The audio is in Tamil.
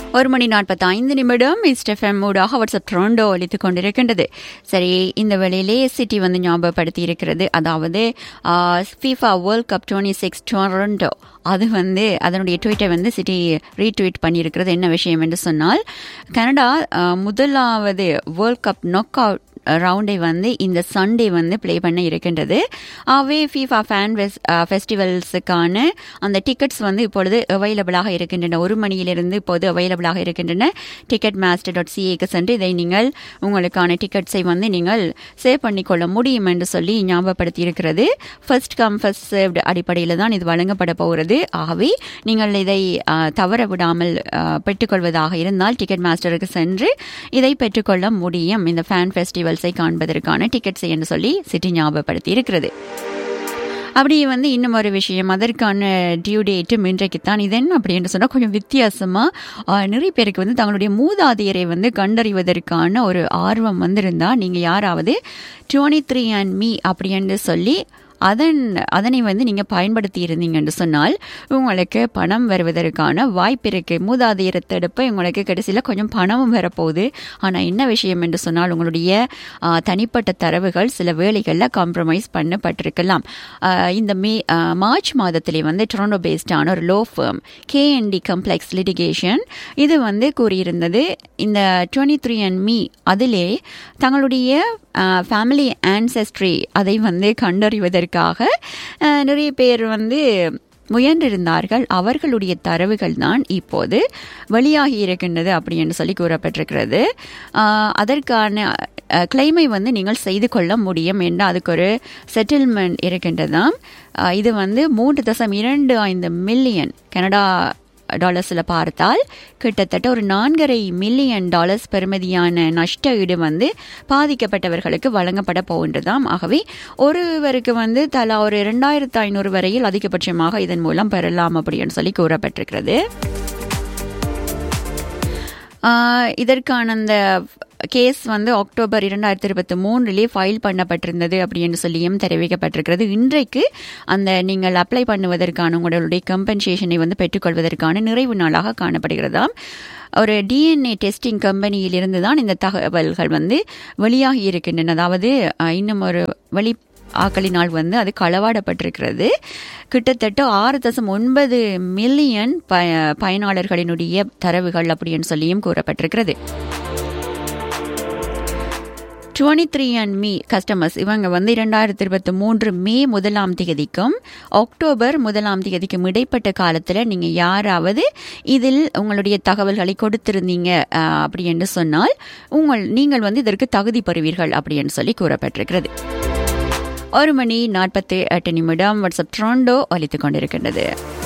ஒரு மணி நாற்பத்தி ஐந்து நிமிடம் இஸ்டெஃப்எம் ஊடாக வாட்ஸ்அப் ட்ரோண்டோ ஒலித்துக் கொண்டிருக்கின்றது சரி இந்த வேளையிலே சிட்டி வந்து ஞாபகப்படுத்தி இருக்கிறது அதாவது FIFA world cup twenty six Toronto அது வந்து அதனுடைய ட்வீட்டை வந்து சிட்டி ரீட்வீட் பண்ணியிருக்கிறது என்ன விஷயம் என்று சொன்னால் கனடா ஆஹ், முதலாவது வேர்ல்ட் கப் நொக் அவுட் ரவுண்டை வந்து இந்த சண்டே வந்து ப்ளே பண்ண இருக்கின்றது ஆகவே ஃபீஃபா ஃபேன் ஃபெஸ்டிவல்ஸுக்கான அந்த டிக்கெட்ஸ் வந்து இப்பொழுது அவைலபிளாக இருக்கின்றன ஒரு மணியிலிருந்து இப்போது அவைலபிளாக இருக்கின்றன டிக்கெட் மாஸ்டர் டாட் சிஏக்கு சென்று இதை நீங்கள் உங்களுக்கான டிக்கெட்ஸை வந்து நீங்கள் சேவ் பண்ணிக்கொள்ள முடியும் என்று சொல்லி ஞாபகப்படுத்தி இருக்கிறது ஃபர்ஸ்ட் கம் ஃபர்ஸ்ட் சேவ்டு அடிப்படையில் தான் இது வழங்கப்பட போகிறது ஆகவே நீங்கள் இதை ஆ, தவற விடாமல் ஆ, பெற்றுக்கொள்வதாக இருந்தால் டிக்கெட் மாஸ்டருக்கு சென்று இதை பெற்றுக்கொள்ள முடியும் இந்த ஃபேன் ஃபெஸ்டிவல்ஸை காண்பதற்கான டிக்கெட்ஸ் என்று சொல்லி சிட்டி ஞாபகப்படுத்தி இருக்கிறது அப்படி வந்து இன்னும் ஒரு விஷயம் அதற்கான டியூ டேட்டும் இன்றைக்குத்தான் இது என்ன அப்படின்னு சொன்னால் கொஞ்சம் வித்தியாசமாக நிறைய பேருக்கு வந்து தங்களுடைய மூதாதையரை வந்து கண்டறிவதற்கான ஒரு ஆர்வம் வந்திருந்தா நீங்கள் யாராவது டுவெண்ட்டி த்ரீ அண்ட் மீ அப்படின்னு சொல்லி அதன் அதனை வந்து நீங்கள் பயன்படுத்தி இருந்தீங்கன்னு சொன்னால் உங்களுக்கு பணம் வருவதற்கான வாய்ப்பு இருக்குது மூதாதையரை தடுப்பு உங்களுக்கு கடைசியில் கொஞ்சம் பணமும் வரப்போகுது ஆனால் என்ன விஷயம் என்று சொன்னால் உங்களுடைய ஆ, தனிப்பட்ட தரவுகள் சில வேளைகளில் காம்ப்ரமைஸ் பண்ணப்பட்டிருக்கலாம் ஆ, இந்த மே ஆ, மார்ச் மாதத்திலே வந்து டொரண்டோ பேஸ்டான ஒரு law firm KND complex litigation இது வந்து கூறியிருந்தது இந்த டுவெண்ட்டி த்ரீ அண்ட் மீ அதிலே தங்களுடைய ஃபேமிலி ஆன்செஸ்ட்ரி அதை வந்து கண்டறிவதற்காக ஆ, நிறைய பேர் வந்து முயன்றிருந்தார்கள் அவர்களுடைய தரவுகள் தான் இப்போது வெளியாகி இருக்கின்றது அப்படி என்று சொல்லி கூறப்பட்டிருக்கிறது ஆஹ் அதற்கான கிளைமை வந்து நீங்கள் செய்து கொள்ள முடியும் என்று அதுக்கு ஒரு செட்டில்மெண்ட் இருக்கின்றதாம் ஆஹ் இது வந்து மூன்று தசம் இரண்டு ஐந்து மில்லியன் கனடா டாலர்ஸில் பார்த்தால் கிட்டத்தட்ட ஒரு நான்கரை மில்லியன் டாலர்ஸ் பெறுமதியான நஷ்ட ஈடு வந்து பாதிக்கப்பட்டவர்களுக்கு வழங்கப்பட போகின்றதாம் ஆகவே ஒருவருக்கு வந்து தலா ஒரு இரண்டாயிரத்து ஐநூறு வரையில் அதிகபட்சமாக இதன் மூலம் பெறலாம் அப்படின்னு சொல்லி கூறப்பட்டிருக்கிறது ஆஹ் இதற்கான அந்த கேஸ் வந்து அக்டோபர் இரண்டாயிரத்தி இருபத்தி மூன்றிலே ஃபைல் பண்ணப்பட்டிருந்தது அப்படின்னு சொல்லியும் தெரிவிக்கப்பட்டிருக்கிறது இன்றைக்கு அந்த நீங்கள் அப்ளை பண்ணுவதற்கான உங்களுடைய கம்பன்சேஷனை வந்து பெற்றுக்கொள்வதற்கான நிறைவு நாளாக காணப்படுகிறதாம் ஒரு டிஎன்ஏ டெஸ்டிங் கம்பெனியிலிருந்து தான் இந்த தகவல்கள் வந்து வெளியாகி இருக்கின்றன அதாவது அஹ், இன்னும் ஒரு வெளி ஆக்களினால் வந்து அது களவாடப்பட்டிருக்கிறது கிட்டத்தட்ட ஆறு தசம் ஒன்பது மில்லியன் ப பயனாளர்களினுடைய தரவுகள் அப்படின்னு சொல்லியும் கூறப்பட்டிருக்கிறது twenty three and me customers இவங்க வந்து இரண்டாயிரத்தி இருபத்தி மூன்று மே முதலாம் தேதிக்கும் அக்டோபர் முதலாம் தேதிக்கும் இடைப்பட்ட காலத்தில் நீங்கள் யாராவது இதில் உங்களுடைய தகவல்களை கொடுத்திருந்தீங்க அஹ், அப்படி என்று சொன்னால் உங்கள் நீங்கள் வந்து இதற்கு தகுதி பெறுவீர்கள் அப்படின்னு சொல்லி கூறப்பட்டிருக்கிறது ஒரு மணி நாற்பத்தி எட்டு நிமிடம் வாட்ஸ்அப் ட்ரோண்டோ ஒலித்துக் கொண்டிருக்கின்றது